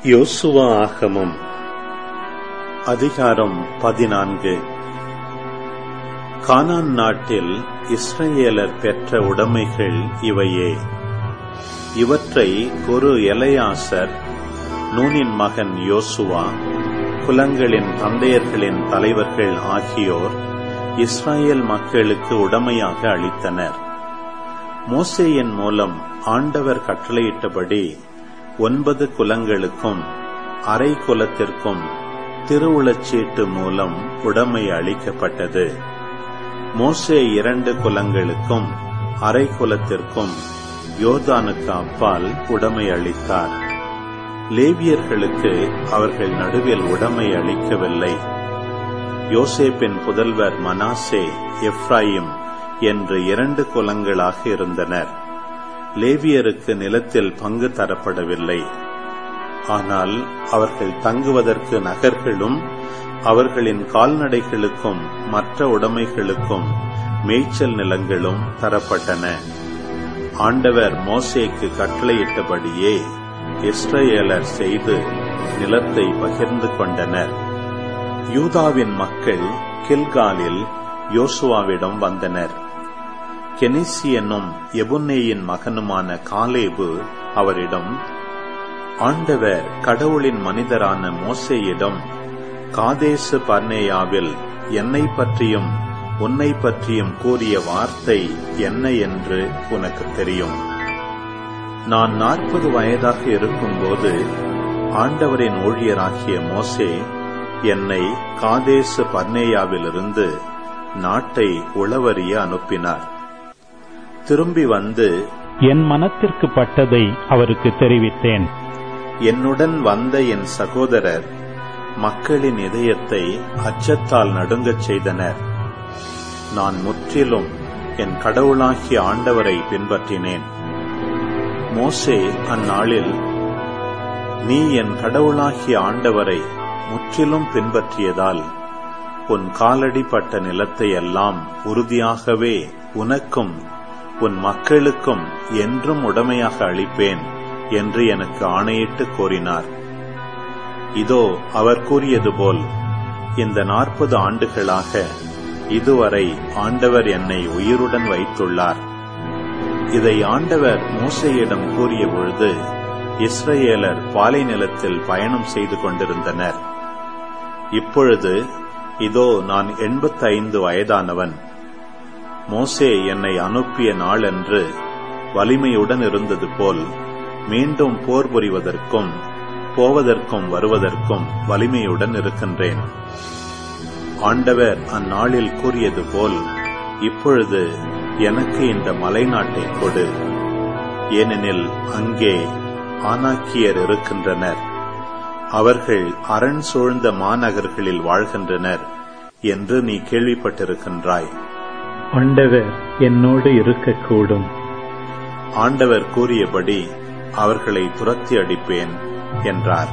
யோசுவா ஆகமம் அதிகாரம் பதினான்கு கானான் நாட்டில் இஸ்ரவேலர் பெற்ற உடைமைகள் இவையே இவற்றை குரு எலையாசர் நூனின் மகன் யோசுவா குலங்களின் தந்தையர்களின் தலைவர்கள் ஆகியோர் இஸ்ராயேல் மக்களுக்கு உடமையாக அளித்தனர் மோசேயின் மூலம் ஆண்டவர் கட்டளையிட்டபடி ஒன்பது குலங்களுக்கும் அரை குலத்திற்கும் திருவுளச்சீட்டு மூலம் உடைமை அளிக்கப்பட்டது மோசே இரண்டு குலங்களுக்கும் அரை குலத்திற்கும் யோர்தானுக்கு அப்பால் உடைமை அளித்தார் லேவியர்களுக்கு அவர்கள் நடுவில் உடைமை அளிக்கவில்லை யோசேப்பின் புதல்வர் மனாசே எப்ராயிம் என்று இரண்டு குலங்களாக இருந்தனர் லேவியருக்கு நிலத்தில் பங்கு தரப்படவில்லை ஆனால் அவர்கள் தங்குவதற்கு நகர்களும் அவர்களின் கால்நடைகளுக்கும் மற்ற உடைமைகளுக்கும் மேய்ச்சல் நிலங்களும் தரப்பட்டன ஆண்டவர் மோசேக்கு கட்டளையிட்டபடியே இஸ்ரேலர் செய்து நிலத்தை பகிர்ந்து கொண்டனர் யூதாவின் மக்கள் கில்காலில் யோசுவாவிடம் வந்தனர் கெனிசி என்னும் எபுன்னேயின் மகனுமான காலேபு அவரிடம் ஆண்டவர் கடவுளின் மனிதரான மோசேயிடம் காதேசு பர்னேயாவில் என்னை பற்றியும் உன்னை பற்றியும் கூறிய வார்த்தை என்ன என்று உனக்கு தெரியும் நான் நாற்பது வயதாக இருக்கும்போது ஆண்டவரின் ஊழியராகிய மோசே என்னை காதேசு பர்னேயாவிலிருந்து நாட்டை உளவறிய அனுப்பினார் திரும்பி வந்து என் மனத்திற்கு பட்டதை அவருக்கு தெரிவித்தேன் என்னுடன் வந்த என் சகோதரர் மக்களின் இதயத்தை அச்சத்தால் நடுங்கச் செய்தனர் நான் முற்றிலும் என் கடவுளாகிய ஆண்டவரை பின்பற்றினேன் மோசே அந்நாளில் நீ என் கடவுளாகிய ஆண்டவரை முற்றிலும் பின்பற்றியதால் உன் காலடிப்பட்ட நிலத்தை எல்லாம் உறுதியாகவே உனக்கும் உன் மக்களுக்கும் என்றும் உடமையாக அளிப்பேன் என்று எனக்கு ஆணையிட்டு கோரினார் இதோ அவர் கூறியது போல் இந்த நாற்பது ஆண்டுகளாக இதுவரை ஆண்டவர் என்னை உயிருடன் வைத்துள்ளார் இதை ஆண்டவர் மூசையிடம் கூறிய பொழுது இஸ்ரேலர் பாலை நிலத்தில் பயணம் செய்து கொண்டிருந்தனர் இப்பொழுது இதோ நான் எண்பத்தைந்து வயதானவன் மோசே என்னை அனுப்பிய நாளன்று வலிமையுடன் இருந்தது போல் மீண்டும் போர் புரிவதற்கும் போவதற்கும் வருவதற்கும் வலிமையுடன் இருக்கின்றேன் ஆண்டவர் அந்நாளில் கூறியது போல் இப்பொழுது எனக்கு இந்த மலைநாட்டை கொடு ஏனெனில் அங்கே ஆனாக்கியர் இருக்கின்றனர் அவர்கள் அரண் சூழ்ந்த மாநகர்களில் வாழ்கின்றனர் என்று நீ கேள்விப்பட்டிருக்கின்றாய் ஆண்டவர் என்னோடு இருக்கக்கூடும் ஆண்டவர் கூறியபடி அவர்களை துரத்தி அடிப்பேன் என்றார்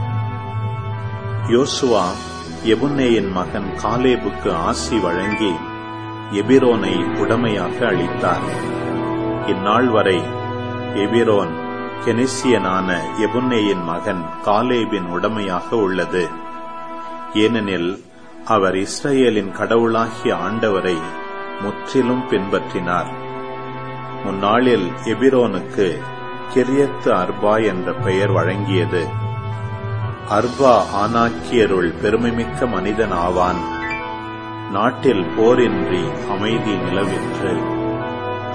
யோசுவா எபுன்னேயின் மகன் காலேபுக்கு ஆசி வழங்கி எபிரோனை உடமையாக அளித்தார் இந்நாள் வரை எபிரோன் கெனிசியனான எபுன்னேயின் மகன் காலேபின் உடமையாக உள்ளது ஏனெனில் அவர் இஸ்ரேலின் கடவுளாகிய ஆண்டவரை முற்றிலும் பின்பற்றினார் முன்னாளில் எபிரோனுக்கு கிரியத்து அர்பா என்ற பெயர் வழங்கியது அர்பா ஆனாக்கியருள் பெருமைமிக்க மனிதன் ஆவான் நாட்டில் போரின்றி அமைதி நிலவிற்று